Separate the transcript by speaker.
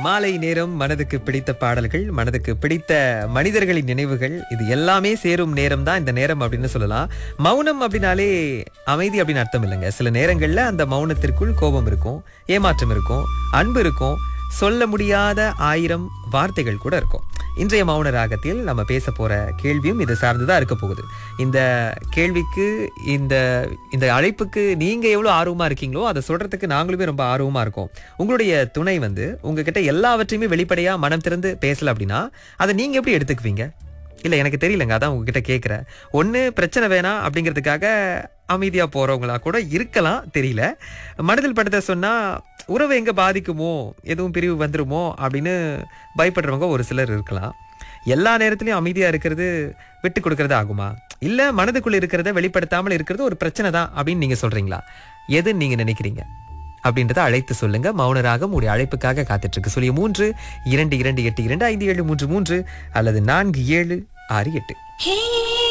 Speaker 1: மாலை நேரம் மனதுக்கு பிடித்த பாடல்கள் மனதுக்கு பிடித்த மனிதர்களின் நினைவுகள் இது எல்லாமே சேரும் நேரம் தான் இந்த நேரம் அப்படின்னு சொல்லலாம் மௌனம் அப்படின்னாலே அமைதி அப்படின்னு அர்த்தம் இல்லைங்க சில நேரங்கள்ல அந்த மௌனத்திற்குள் கோபம் இருக்கும் ஏமாற்றம் இருக்கும் அன்பு இருக்கும் சொல்ல முடியாத ஆயிரம் வார்த்தைகள் கூட இருக்கும் இன்றைய மௌன ராகத்தில் நம்ம பேச போற கேள்வியும் இது சார்ந்துதான் இருக்க போகுது இந்த கேள்விக்கு இந்த இந்த அழைப்புக்கு நீங்க எவ்வளவு ஆர்வமா இருக்கீங்களோ அதை சொல்றதுக்கு நாங்களுமே ரொம்ப ஆர்வமா இருக்கோம் உங்களுடைய துணை வந்து உங்ககிட்ட எல்லாவற்றையுமே வெளிப்படையா மனம் திறந்து பேசல அப்படின்னா அதை நீங்க எப்படி எடுத்துக்குவீங்க இல்ல எனக்கு தெரியலங்க அதான் உங்ககிட்ட கேட்குறேன் ஒண்ணு பிரச்சனை வேணாம் அப்படிங்கிறதுக்காக அமைதியா போறவங்களா கூட இருக்கலாம் தெரியல மனதில் படுத்த சொன்னா உறவை எங்க பாதிக்குமோ எதுவும் பிரிவு வந்துருமோ அப்படின்னு பயப்படுறவங்க ஒரு சிலர் இருக்கலாம் எல்லா நேரத்திலயும் அமைதியா இருக்கிறது விட்டு கொடுக்கறது ஆகுமா இல்ல மனதுக்குள்ள இருக்கிறத வெளிப்படுத்தாமல் இருக்கிறது ஒரு பிரச்சனை தான் அப்படின்னு நீங்க சொல்றீங்களா எது நீங்க நினைக்கிறீங்க அப்படின்றத அழைத்து சொல்லுங்க மௌனராகம் உடைய அழைப்புக்காக காத்துட்டு இருக்கு சொல்லிய மூன்று இரண்டு இரண்டு எட்டு இரண்டு ஐந்து ஏழு மூன்று மூன்று அல்லது நான்கு ஏழு ஆறு எட்டு
Speaker 2: ஹே